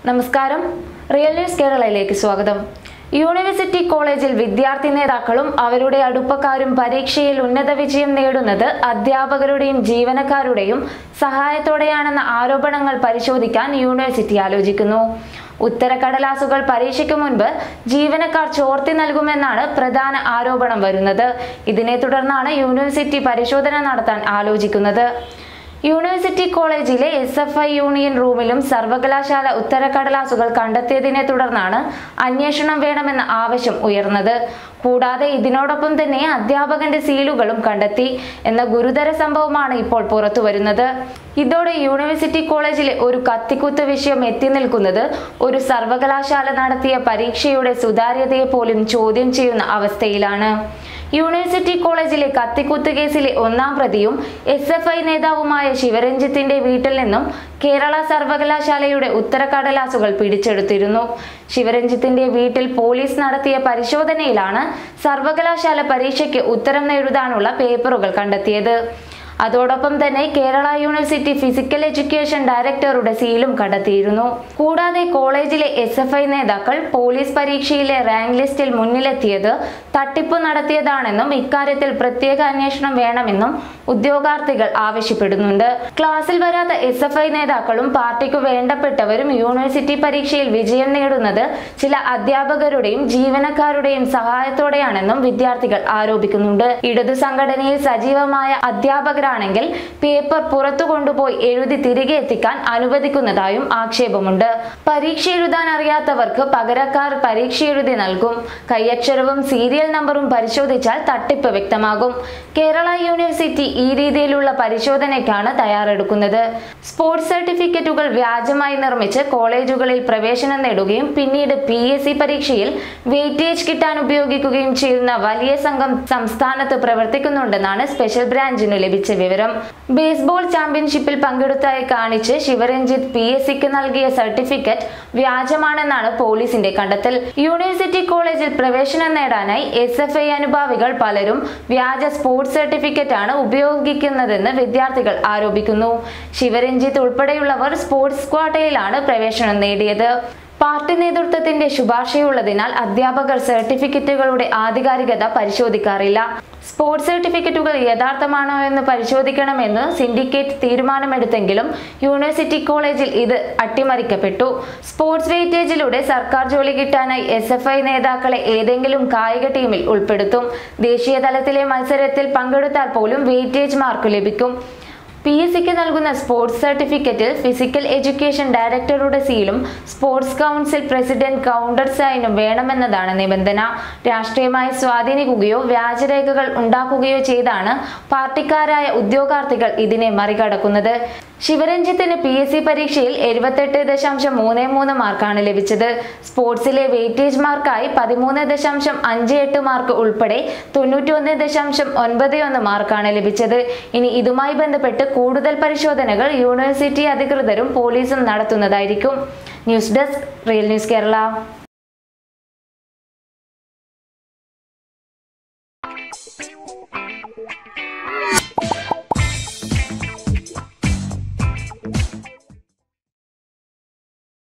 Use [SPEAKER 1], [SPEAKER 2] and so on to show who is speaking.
[SPEAKER 1] നമസ്കാരം real news കേരളയിലേക്ക് സ്വാഗതം university കോളേജിൽ വിദ്യാർത്ഥി നേതാക്കളും അവരുടെ അടുപ്പക്കാരും പരീക്ഷയിൽ ഉന്നത വിജയം നേടുന്നത് അധ്യാപകരുടെയും ജീവനക്കാരുടെയും സഹായത്തോടെയാണെന്ന ആരോപണങ്ങൾ പരിശോധിക്കാൻ യൂണിവേഴ്സിറ്റി ആലോചിക്കുന്നു ഉത്തരക്കടലാസുകൾ പരീക്ഷയ്ക്ക് മുൻപ് ജീവനക്കാർ ചോർത്തി നൽകുമെന്നാണ് പ്രധാന ആരോപണം വരുന്നത് ഇതിനെ തുടർന്നാണ് യൂണിവേഴ്സിറ്റി പരിശോധന നടത്താൻ ആലോചിക്കുന്നത് യൂണിവേഴ്സിറ്റി കോളേജിലെ എസ് എഫ് ഐ യൂണിയൻ റൂമിലും സർവകലാശാല ഉത്തരക്കടലാസുകൾ കണ്ടെത്തിയതിനെ തുടർന്നാണ് അന്വേഷണം വേണമെന്ന ആവശ്യം ഉയർന്നത് കൂടാതെ ഇതിനോടൊപ്പം തന്നെ അധ്യാപകന്റെ സീലുകളും കണ്ടെത്തി എന്ന ഗുരുതര സംഭവമാണ് ഇപ്പോൾ പുറത്തു വരുന്നത് ഇതോടെ യൂണിവേഴ്സിറ്റി കോളേജിലെ ഒരു കത്തിക്കുത്ത് വിഷയം എത്തി നിൽക്കുന്നത് ഒരു സർവകലാശാല നടത്തിയ പരീക്ഷയുടെ സുതാര്യതയെ പോലും ചോദ്യം ചെയ്യുന്ന അവസ്ഥയിലാണ് യൂണിവേഴ്സിറ്റി കോളേജിലെ കത്തിക്കുത്ത് കേസിലെ ഒന്നാം പ്രതിയും എസ് എഫ് ഐ നേതാവുമായ ശിവരഞ്ജിത്തിന്റെ വീട്ടിൽ നിന്നും കേരള സർവകലാശാലയുടെ ഉത്തരക്കടലാസുകൾ പിടിച്ചെടുത്തിരുന്നു ശിവരഞ്ജിത്തിന്റെ വീട്ടിൽ പോലീസ് നടത്തിയ പരിശോധനയിലാണ് സർവകലാശാല പരീക്ഷയ്ക്ക് ഉത്തരം എഴുതാനുള്ള പേപ്പറുകൾ കണ്ടെത്തിയത് അതോടൊപ്പം തന്നെ കേരള യൂണിവേഴ്സിറ്റി ഫിസിക്കൽ എഡ്യൂക്കേഷൻ ഡയറക്ടറുടെ സീലും കണ്ടെത്തിയിരുന്നു കൂടാതെ കോളേജിലെ എസ് എഫ് ഐ നേതാക്കൾ പോലീസ് പരീക്ഷയിലെ റാങ്ക് ലിസ്റ്റിൽ മുന്നിലെത്തിയത് തട്ടിപ്പ് നടത്തിയതാണെന്നും ഇക്കാര്യത്തിൽ പ്രത്യേക അന്വേഷണം വേണമെന്നും ഉദ്യോഗാർത്ഥികൾ ആവശ്യപ്പെടുന്നുണ്ട് ക്ലാസ്സിൽ വരാത്ത എസ് എഫ് ഐ നേതാക്കളും പാർട്ടിക്ക് വേണ്ടപ്പെട്ടവരും യൂണിവേഴ്സിറ്റി പരീക്ഷയിൽ വിജയം നേടുന്നത് ചില അധ്യാപകരുടെയും ജീവനക്കാരുടെയും സഹായത്തോടെയാണെന്നും വിദ്യാർത്ഥികൾ ആരോപിക്കുന്നുണ്ട് ഇടതു സംഘടനയിൽ സജീവമായ അധ്യാപകരാണെങ്കിൽ പേപ്പർ പുറത്തു കൊണ്ടുപോയി എഴുതി തിരികെ എത്തിക്കാൻ അനുവദിക്കുന്നതായും ആക്ഷേപമുണ്ട് പരീക്ഷ എഴുതാൻ അറിയാത്തവർക്ക് പകരക്കാർ പരീക്ഷ എഴുതി നൽകും കൈയക്ഷരവും സീരിയൽ നമ്പറും പരിശോധിച്ചാൽ തട്ടിപ്പ് വ്യക്തമാകും കേരള യൂണിവേഴ്സിറ്റി ഈ രീതിയിലുള്ള പരിശോധനയ്ക്കാണ് തയ്യാറെടുക്കുന്നത് സ്പോർട്സ് സർട്ടിഫിക്കറ്റുകൾ വ്യാജമായി നിർമ്മിച്ച് കോളേജുകളിൽ പ്രവേശനം നേടുകയും പിന്നീട് പി എസ് സി പരീക്ഷയിൽ വെയിറ്റേജ് കിട്ടാൻ ഉപയോഗിക്കുകയും ചെയ്യുന്ന വലിയ സംഘം സംസ്ഥാനത്ത് പ്രവർത്തിക്കുന്നുണ്ടെന്നാണ് സ്പെഷ്യൽ ബ്രാഞ്ചിന് ലഭിച്ച വിവരം ബേസ്ബോൾ ചാമ്പ്യൻഷിപ്പിൽ പങ്കെടുത്തായി കാണിച്ച് ശിവരഞ്ജിത്ത് പി എസ് സിക്ക് നൽകിയ സർട്ടിഫിക്കറ്റ് വ്യാജമാണെന്നാണ് പോലീസിന്റെ കണ്ടെത്തൽ യൂണിവേഴ്സിറ്റി കോളേജിൽ പ്രവേശനം നേടാനായി എസ് എഫ് ഐ അനുഭാവികൾ പലരും വ്യാജ സ്പോർട്സ് സർട്ടിഫിക്കറ്റ് ആണ് ഉപയോഗിക്കുന്നതെന്ന് വിദ്യാർത്ഥികൾ ആരോപിക്കുന്നു ശിവരഞ്ജിത്ത് ഉൾപ്പെടെയുള്ളവർ സ്പോർട്സ് ക്വാട്ടയിലാണ് പ്രവേശനം നേടിയത് പാർട്ടി നേതൃത്വത്തിന്റെ ശുപാർശയുള്ളതിനാൽ അധ്യാപകർ സർട്ടിഫിക്കറ്റുകളുടെ ആധികാരികത പരിശോധിക്കാറില്ല സ്പോർട്സ് സർട്ടിഫിക്കറ്റുകൾ യഥാർത്ഥമാണോ എന്ന് പരിശോധിക്കണമെന്ന് സിൻഡിക്കേറ്റ് തീരുമാനമെടുത്തെങ്കിലും യൂണിവേഴ്സിറ്റി കോളേജിൽ ഇത് അട്ടിമറിക്കപ്പെട്ടു സ്പോർട്സ് വെയിറ്റേജിലൂടെ സർക്കാർ ജോലി കിട്ടാനായി എസ് എഫ് ഐ നേതാക്കളെ ഏതെങ്കിലും കായിക ടീമിൽ ഉൾപ്പെടുത്തും ദേശീയ തലത്തിലെ മത്സരത്തിൽ പങ്കെടുത്താൽ പോലും വെയിറ്റേജ് മാർക്ക് ലഭിക്കും പി എസ് സിക്ക് നൽകുന്ന സ്പോർട്സ് സർട്ടിഫിക്കറ്റിൽ ഫിസിക്കൽ എഡ്യൂക്കേഷൻ ഡയറക്ടറുടെ സീലും സ്പോർട്സ് കൗൺസിൽ പ്രസിഡന്റ് കൗണ്ടർ സൈനും വേണമെന്നതാണ് നിബന്ധന രാഷ്ട്രീയമായി സ്വാധീനിക്കുകയോ വ്യാജരേഖകൾ ഉണ്ടാക്കുകയോ ചെയ്താണ് പാർട്ടിക്കാരായ ഉദ്യോഗാർത്ഥികൾ ഇതിനെ മറികടക്കുന്നത് ശിവരഞ്ജിത്തിന് പി എസ് സി പരീക്ഷയിൽ എഴുപത്തെട്ട് ദശാംശം മൂന്ന് മൂന്ന് മാർക്കാണ് ലഭിച്ചത് സ്പോർട്സിലെ വെയിറ്റേജ് മാർക്കായി പതിമൂന്ന് ദശാംശം അഞ്ച് എട്ട് മാർക്ക് ഉൾപ്പെടെ തൊണ്ണൂറ്റി ഒന്ന് ദശാംശം ഒൻപത് ഒന്ന് മാർക്കാണ് ലഭിച്ചത് ഇനി ഇതുമായി ബന്ധപ്പെട്ട് കൂടുതൽ പരിശോധനകൾ യൂണിവേഴ്സിറ്റി അധികൃതരും പോലീസും നടത്തുന്നതായിരിക്കും news desk real news Kerala